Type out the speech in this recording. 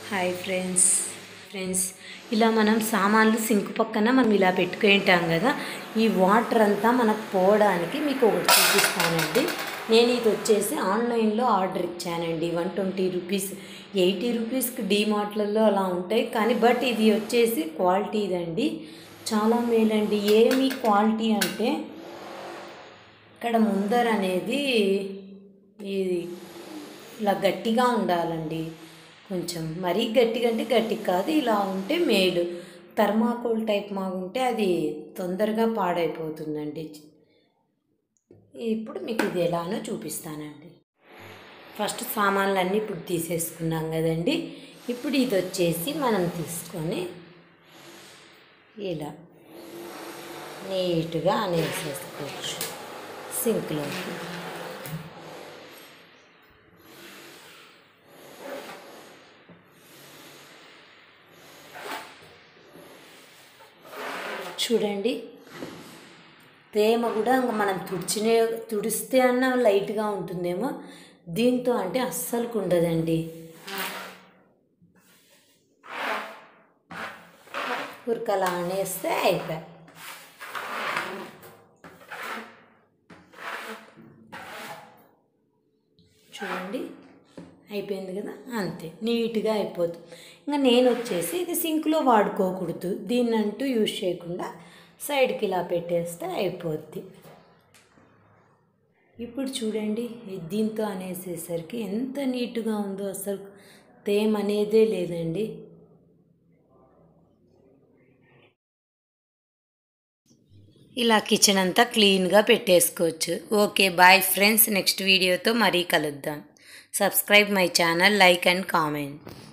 hi friends friends ఇలా మనం సామాన్లు సింక్ పక్కన మనం ఇలా పెట్టుకుంటాం కదా ఈ వాటర్ అంతా మనకు పోవడానికి మీకు ఒకటి చూపిస్తానండి నేను ఇది వచ్చేసి ఆన్లైన్లో ఆర్డర్ ఇచ్చానండి వన్ ట్వంటీ రూపీస్ ఎయిటీ రూపీస్కి డీమార్ట్లలో అలా ఉంటాయి కానీ బట్ ఇది వచ్చేసి క్వాలిటీ ఇదండి చాలా మేలండి ఏమి క్వాలిటీ అంటే ఇక్కడ ముందర అనేది ఇది ఇలా గట్టిగా ఉండాలండి కొంచెం మరీ గట్టిగా అంటే గట్టి కాదు ఇలా ఉంటే మేలు థర్మాకోల్ టైప్ మాగుంటే అది తొందరగా పాడైపోతుందండి ఇప్పుడు మీకు ఇది ఎలానో చూపిస్తానండి ఫస్ట్ సామాన్లన్నీ ఇప్పుడు తీసేసుకున్నాం కదండి ఇప్పుడు ఇది వచ్చేసి మనం తీసుకొని ఇలా నీట్గా అనేసేసుకోవచ్చు సింక్లోకి చూడండి తేమ కూడా ఇంకా మనం తుడిచినే తుడిస్తే అన్న లైట్గా ఉంటుందేమో దీంతో అంటే అస్సలుకు ఉండదండి ఉరకలా అనేస్తే అయిపోయి చూడండి అయిపోయింది కదా అంతే నీట్గా అయిపోతుంది ఇంకా నేను వచ్చేసి ఇది సింక్లో వాడుకోకూడదు దీన్ని అంటూ యూజ్ చేయకుండా సైడ్కి ఇలా పెట్టేస్తే అయిపోద్ది ఇప్పుడు చూడండి ఇది దీంతో అనేసేసరికి ఎంత నీట్గా ఉందో అసలు తేమ అనేదే లేదండి ఇలా కిచెన్ అంతా క్లీన్గా పెట్టేసుకోవచ్చు ఓకే బాయ్ ఫ్రెండ్స్ నెక్స్ట్ వీడియోతో మరీ కలుద్దాం subscribe my channel like and comment